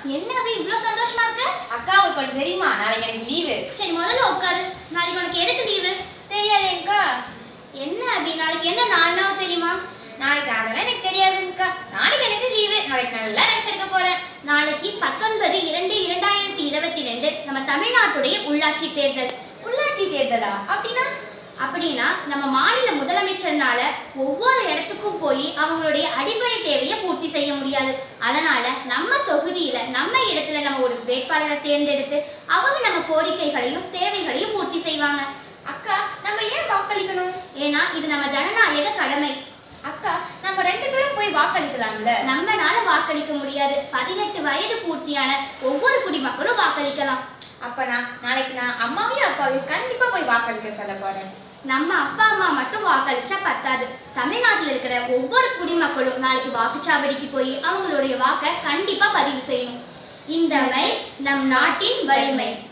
என்ன அபி இவ்ளோ சந்தோஷமா இருக்க அக்கா உங்களுக்கு ஒன்று தெரியுமா நாளைக்கு எனக்கு லீவு சரி முதல்ல உட்காரு நாளைக்கு உனக்கு எதுக்கு லீவு தெரியாதேங்கக்கா என்ன அபி நாளைக்கு என்ன நாளாக தெரியுமா நாளைக்கு அதெல்லாம் எனக்கு தெரியாதுங்கக்கா நாளைக்கு எனக்கு லீவு நாளைக்கு நல்லா ரெஸ்ட் எடுக்க போறேன் நாளைக்கு பத்தொன்பது இரண்டு இரண்டாயிரத்தி இருபத்தி ரெண்டு நம்ம தமிழ்நாட்டுடைய உள்ளாட்சி தேர்தல் உள்ளாட்சி தேர்தலா அப்படின்னா அப்படின்னா நம்ம மாநில முதலமைச்சர்னால ஒவ்வொரு இடத்துக்கும் போய் அவங்களுடைய அடிப்படை தேவையை பூர்த்தி செய்ய முடியாது அதனால நம்ம தொகுதியில நம்ம இடத்துல நம்ம ஒரு வேட்பாளரை தேர்ந்தெடுத்து அவங்க நம்ம கோரிக்கைகளையும் தேவைகளையும் பூர்த்தி செய்வாங்க அக்கா நம்ம ஏன் வாக்களிக்கணும் ஏன்னா இது நம்ம ஜனநாயக கடமை அக்கா நம்ம ரெண்டு பேரும் போய் வாக்களிக்கலாம்ல நம்மனால வாக்களிக்க முடியாது பதினெட்டு வயது பூர்த்தியான ஒவ்வொரு குடிமக்களும் வாக்களிக்கலாம் அப்ப நான் நாளைக்கு நான் அம்மாவையும் அப்பாவையும் கண்டிப்பா போய் வாக்களிக்க சொல்ல போறேன் நம்ம அப்பா அம்மா மட்டும் வாக்களிச்சா பத்தாது தமிழ்நாட்டில் இருக்கிற ஒவ்வொரு குடிமக்களும் நாளைக்கு வாக்குச்சாவடிக்கு போய் அவங்களுடைய வாக்கை கண்டிப்பா பதிவு செய்யணும் இந்த மை நம் நாட்டின் வலிமை